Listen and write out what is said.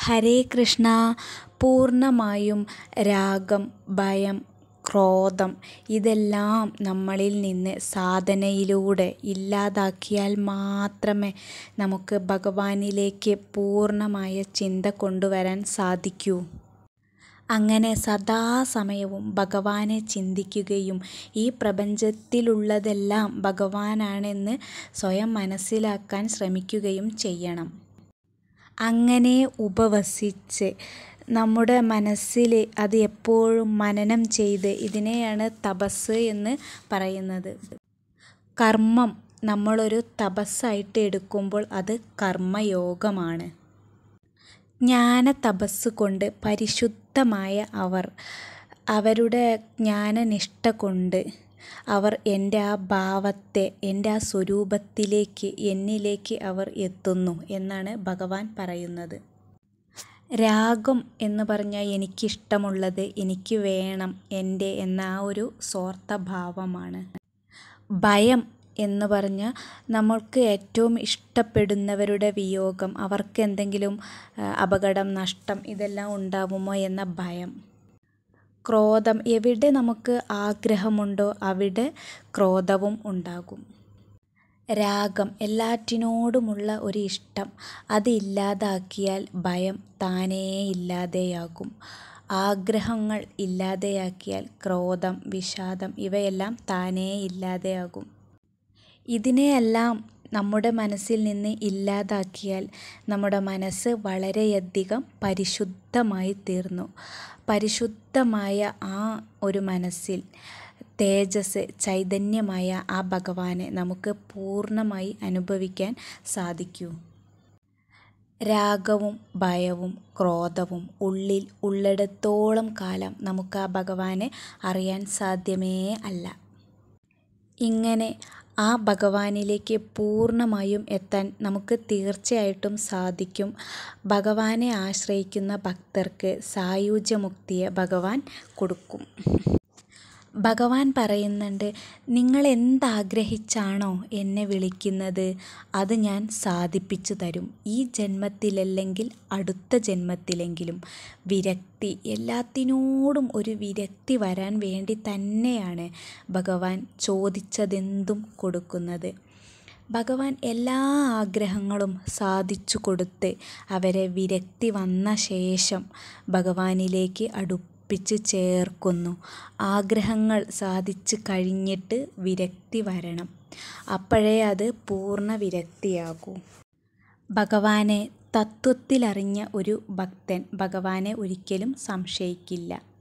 ഹരേ കൃഷ്ണ പൂർണ്ണമായും രാഗം ഭയം ക്രോധം ഇതെല്ലാം നമ്മളിൽ നിന്ന് സാധനയിലൂടെ ഇല്ലാതാക്കിയാൽ മാത്രമേ നമുക്ക് ഭഗവാനിലേക്ക് പൂർണ്ണമായ ചിന്ത കൊണ്ടുവരാൻ സാധിക്കൂ അങ്ങനെ സദാസമയവും ഭഗവാനെ ചിന്തിക്കുകയും ഈ പ്രപഞ്ചത്തിലുള്ളതെല്ലാം ഭഗവാനാണെന്ന് സ്വയം മനസ്സിലാക്കാൻ ശ്രമിക്കുകയും ചെയ്യണം അങ്ങനെ ഉപവസിച്ച് നമ്മുടെ മനസ്സിൽ അത് എപ്പോഴും മനനം ചെയ്ത് ഇതിനെയാണ് തപസ്സ് എന്ന് പറയുന്നത് കർമ്മം നമ്മളൊരു തപസ്സായിട്ട് എടുക്കുമ്പോൾ അത് കർമ്മയോഗമാണ് ജ്ഞാന തപസ് കൊണ്ട് പരിശുദ്ധമായ അവർ അവരുടെ ജ്ഞാനനിഷ്ഠ കൊണ്ട് അവർ എൻ്റെ ആ ഭാവത്തെ എൻ്റെ ആ സ്വരൂപത്തിലേക്ക് എന്നിലേക്ക് അവർ എത്തുന്നു എന്നാണ് ഭഗവാൻ പറയുന്നത് രാഗം എന്ന് പറഞ്ഞാൽ എനിക്കിഷ്ടമുള്ളത് എനിക്ക് വേണം എൻ്റെ എന്ന ആ ഒരു സ്വാർത്ഥഭാവമാണ് ഭയം എന്ന് പറഞ്ഞാൽ നമ്മൾക്ക് ഏറ്റവും ഇഷ്ടപ്പെടുന്നവരുടെ വിയോഗം അവർക്ക് എന്തെങ്കിലും അപകടം നഷ്ടം ഇതെല്ലാം ഉണ്ടാവുമോ എന്ന ഭയം ക്രോധം എവിടെ നമുക്ക് ആഗ്രഹമുണ്ടോ അവിടെ ക്രോധവും ഉണ്ടാകും രാഗം എല്ലാറ്റിനോടുമുള്ള ഒരു ഇഷ്ടം അതില്ലാതാക്കിയാൽ ഭയം താനേ ഇല്ലാതെയാകും ആഗ്രഹങ്ങൾ ഇല്ലാതെയാക്കിയാൽ ക്രോധം വിഷാദം ഇവയെല്ലാം താനേ ഇല്ലാതെയാകും ഇതിനെയെല്ലാം നമ്മുടെ മനസ്സിൽ നിന്ന് ഇല്ലാതാക്കിയാൽ നമ്മുടെ മനസ്സ് വളരെയധികം പരിശുദ്ധമായി തീർന്നു പരിശുദ്ധമായ ആ ഒരു മനസ്സിൽ തേജസ് ചൈതന്യമായ ആ ഭഗവാനെ നമുക്ക് പൂർണ്ണമായി അനുഭവിക്കാൻ സാധിക്കൂ രാഗവും ഭയവും ക്രോധവും ഉള്ളിൽ ഉള്ളിടത്തോളം കാലം നമുക്ക് ആ ഭഗവാനെ അറിയാൻ സാധ്യമേ അല്ല ഇങ്ങനെ ആ ഭഗവാനിലേക്ക് പൂർണ്ണമായും എത്താൻ നമുക്ക് തീർച്ചയായിട്ടും സാധിക്കും ഭഗവാനെ ആശ്രയിക്കുന്ന ഭക്തർക്ക് സായുജ്യമുക്തിയെ ഭഗവാൻ കൊടുക്കും ഭഗവാൻ പറയുന്നുണ്ട് നിങ്ങൾ എന്താഗ്രഹിച്ചാണോ എന്നെ വിളിക്കുന്നത് അത് ഞാൻ സാധിപ്പിച്ചു തരും ഈ ജന്മത്തിലല്ലെങ്കിൽ അടുത്ത ജന്മത്തിലെങ്കിലും വിരക്തി എല്ലാത്തിനോടും ഒരു വിരക്തി വരാൻ വേണ്ടി തന്നെയാണ് ഭഗവാൻ ചോദിച്ചതെന്തും കൊടുക്കുന്നത് ഭഗവാൻ എല്ലാ ആഗ്രഹങ്ങളും സാധിച്ചു കൊടുത്ത് അവരെ വിരക്തി വന്ന ശേഷം ഭഗവാനിലേക്ക് അടുപ്പ് പ്പിച്ച് ചേർക്കുന്നു ആഗ്രഹങ്ങൾ സാധിച്ചു കഴിഞ്ഞിട്ട് വിരക്തി വരണം അപ്പോഴേ അത് പൂർണ്ണ വിരക്തിയാകൂ ഭഗവാനെ തത്വത്തിലറിഞ്ഞ ഒരു ഭക്തൻ ഭഗവാനെ ഒരിക്കലും സംശയിക്കില്ല